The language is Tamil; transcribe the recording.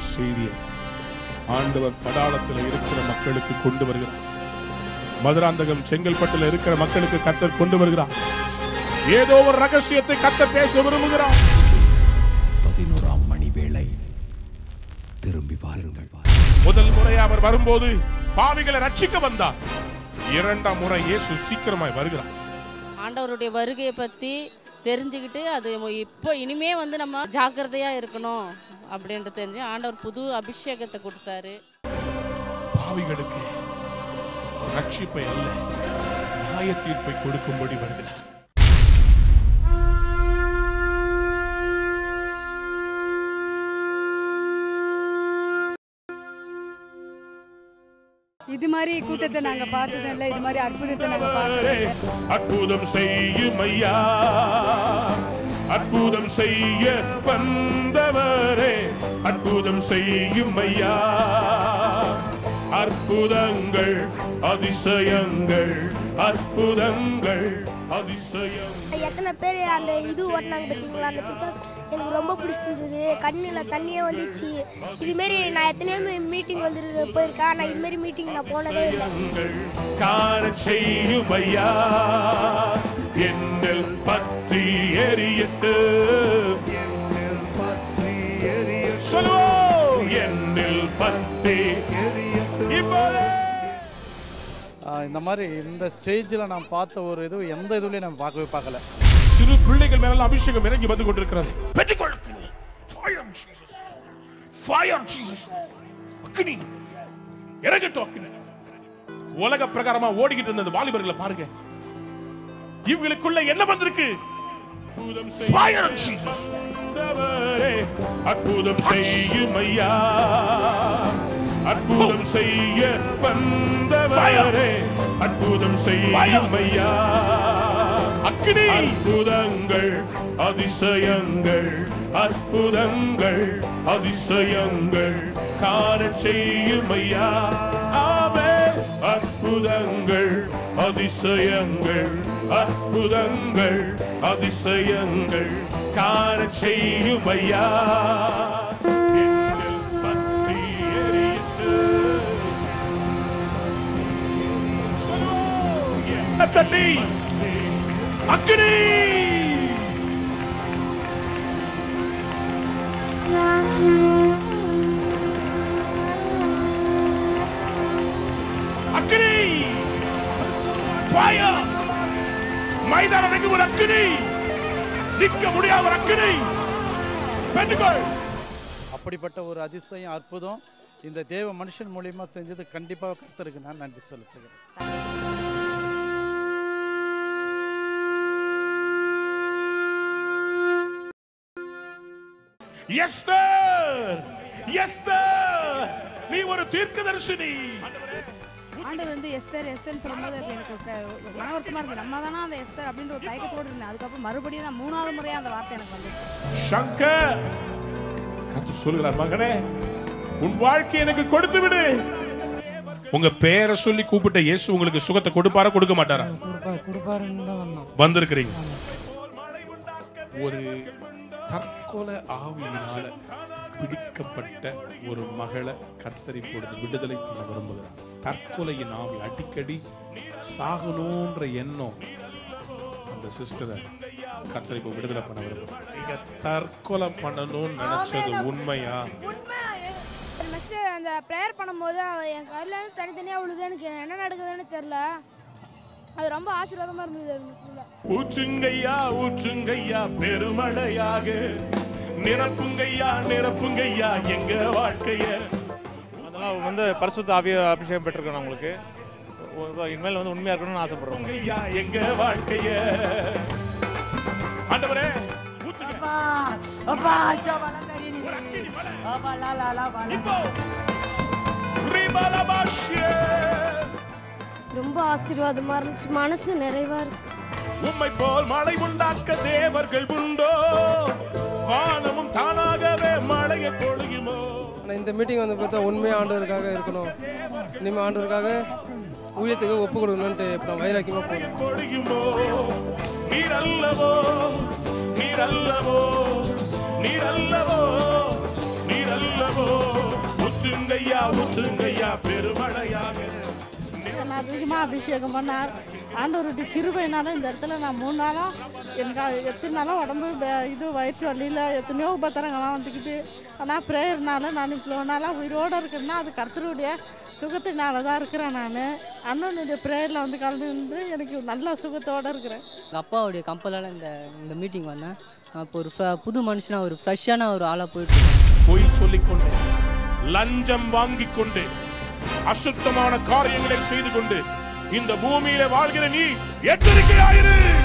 செய்தியை ஆண்டவர் படாளத்தில் இருக்கிற மக்களுக்கு கொண்டு வருகிறார் மதுராந்தகம் செங்கல்பட்டில் இருக்கிற மக்களுக்கு கத்தர் கொண்டு வருகிறார் ஏதோ ஒரு ரகசியத்தை கத்தர் பேச விரும்புகிறார் பதினோராம் மணி வேளை திரும்பி வாருங்கள் முதல் முறை அவர் வரும்போது பாவிகளை ரட்சிக்க வந்தார் இரண்டாம் முறை இயேசு சீக்கிரமாய் வருகிறார் ஆண்டவருடைய வருகையை பற்றி தெரிஞ்சுக்கிட்டு அது இப்போ இனிமே வந்து நம்ம ஜாக்கிரதையாக இருக்கணும் அப்படின்ட்டு தெரிஞ்சு ஆண்டவர் புது அபிஷேகத்தை கொடுத்தாரு பாவிகளுக்கு ரட்சிப்பை அல்ல நியாய தீர்ப்பை கொடுக்கும்படி வருகிறார் இது மாதிரி கூட்டத்தை நாங்க பார்த்ததும் இல்லை இது மாதிரி அற்புதத்தை நாங்க பார்த்ததும் அவரே, இல்லை. அற்புதம் செய்யும் ஐயா அற்புதம் செய்ய வந்தவரே அற்புதம் செய்யும் ஐயா அற்புதங்கள் அதிசயங்கள் அற்புதங்கள் அதிசயம் எத்தனை பேர் அந்த இது ஓட்டினாங்க பார்த்தீங்களா அந்த பிசாஸ் எனக்கு ரொம்ப பிடிச்சிருந்தது கண்ணில் தண்ணியே வந்துச்சு இதுமாரி நான் எத்தனையோ மீட்டிங் வந்து போயிருக்கேன் நான் இதுமாரி மீட்டிங் நான் போனதே இல்லை அதிசயங்கள் காண செய்யும் ஐயா என்னில் பற்றி எரியட்டு சொல்லுவோம் என்னில் பற்றி இப்போதே ஆஹ் இந்த மாதிரி இந்த ஸ்டேஜில் நான் பார்த்த ஒரு இது எந்த இதுலையும் நான் பார்க்கவே பார்க்கல சிறு பிள்ளைகள் மேல அபிஷேகம் இறங்கி வந்து கொண்டிருக்கிறது பெற்றுக்கொள்ளுங்கள் Fire of Jesus. Fire of Jesus. அக்கினி இறங்கட்டும் அக்கினி உலக பிரகாரமா ஓடிக்கிட்டு இருந்த அந்த வாலிபர்களை பாருங்க இவங்களுக்குள்ள என்ன வந்திருக்கு Fire of Jesus. ஆண்டவரே, அற்புதம் செய்யும் ஐயா அற்புதம் செய்ய வந்தவரே அற்புதம் செய்யும் ஐயா அக்கினி அற்புதங்கள் அதிசயங்கள் அற்புதங்கள் அதிசயங்கள் காண செய்யும் ஐயா ஆமே அற்புதங்கள் அதிசயங்கள் அற்புதங்கள் அதிசயங்கள் காண செய்யும் ஐயா எங்கள் பற்றி எரித்து தட்டி அக்கினி அக்கினி ஃபயர் மைதானம் எங்கும் ஒரு அக்கினி நிற்க முடியாத ஒரு அக்கினி பெற்றுக்கொள் அப்படிப்பட்ட ஒரு அதிசயம் அற்புதம் இந்த தேவ மனுஷன் மூலியமா செஞ்சது கண்டிப்பாக கர்த்தருக்கு நான் நன்றி செலுத்துகிறேன் எஸ்தர் எஸ்தர் நீ ஒரு தீர்க்கதரிசினி ஆண்டவர் வந்து எஸ்தர் எஸ்தர்னு சொல்லும்போது அது எனக்கு க- ஒரு மன வருத்தமா இருந்தது நம்ம தானே அந்த எஸ்தர் அப்படின்ற ஒரு தயக்கத்தோடு இருந்தேன் அதுக்கப்புறம் மறுபடியும் தான் மூணாவது முறையா அந்த வார்த்தை எனக்கு வந்து சங்கர் கர்த்தர் சொல்கிறார் மகனே உன் வாழ்க்கை எனக்கு கொடுத்து விடு உங்க பேரை சொல்லி கூப்பிட்ட இயேசு உங்களுக்கு சுகத்தை கொடுப்பாரா கொடுக்க மாட்டாரா கொடுப்பாரு கொடுப்பாருன்னு தான் வந்தோம் வந்திருக்கிறீங்க ஒரு தற்கொலை ஆவியினால பிடிக்கப்பட்ட ஒரு மகளை கத்தரி பொழுது விடுதலை பண்ண விரும்புகிறார் தற்கொலையின் ஆவி அடிக்கடி சாகணுன்ற எண்ணம் அந்த சிஸ்டரை கத்தரி இப்போ விடுதலை பண்ண விரும்புகிறார் நீங்க தற்கொலை பண்ணணும்னு நினைச்சது உண்மையா நெக்ஸ்ட் அந்த ப்ரேயர் பண்ணும்போது அவ என் கையில் தனித்தனியாக விழுது எனக்கு என்ன நடக்குதுன்னு தெரில அது ரொம்ப ஆசீர்வாதமாக இருந்தது அது மட்டும் ஊற்றுங்கய்யா ஊற்றுங்கய்யா பெருமழையாக நிரப்புங்கய்யா நிரப்புங்கய்யா எங்க வாழ்க்கைய அதெல்லாம் வந்து பரிசுத்த ஆவிய அபிஷேகம் பெற்றிருக்கணும் உங்களுக்கு ஒ- இனிமேல் வந்து உண்மையா இருக்கணும்னு ஆசைப்படுறோம் ஐயா எங்க வாழ்க்கைய ஆண்டவரே ஊத்துங்க. ஒரு அக்கினி மழை. இப்போ. ரிபலபாஷ்யே. ரொம்ப ஆசீர்வாதமாக இருந்துச்சு மனசு நிறைவாக இருக்கு உம்மை போல் மழை உண்டாக்க தேவர்கள் உண்டோ வானமும் தானாகவே மழையை பொழியுமோ ஆனால் இந்த மீட்டிங் வந்து பார்த்தா உண்மையாக ஆண்டவருக்காக இருக்கணும் இனிமேல் ஆண்டவருக்காக ஊழியத்துக்கு ஒப்பு கொடுக்கணுன்ட்டு இப்போ நான் வைராக்கியமாக போகிறேன் பொழியுமோ நீரல்லவோ நீரல்லவோ நீரல்லவோ நீரல்லவோ ஊற்றுங்கய்யா ஊற்றுங்கய்யா பெருமழையாக என்னை அதிகமாக அபிஷேகம் பண்ணார் ஆண்டவருடைய கிருபையினால இந்த இடத்துல நான் மூணு நாளாக எனக்கு அது எத்தனை நாளாக உடம்பு வே- இது வயிற்று வலியில் எத்தனையோ உபத்திரங்கள்லாம் வந்துக்குது ஆனால் ப்ரேயர்னால நான் இவ்வளோ நாளாக உயிரோடு இருக்கிறேன்னா அது கர்த்தருடைய சுகத்தினால தான் இருக்கிறேன் நான் அண்ணனுடைய ப்ரேயரில் வந்து கலந்து எனக்கு நல்ல சுகத்தோடு இருக்கிறேன் எங்கள் அப்பாவுடைய கம்பலால் இந்த இந்த மீட்டிங் வந்தேன் நான் இப்போ ஒரு fre- புது மனுஷனாக ஒரு ஃப்ரெஷ்ஷான ஒரு ஆளாக போயிட்டு பொய் சொல்லிக்கொண்டு லஞ்சம் வாங்கிக் கொண்டு அசுத்தமான காரியங்களை செய்து கொண்டு இந்த பூமியில வாழ்கிற நீ எச்சரிக்கையாயிரு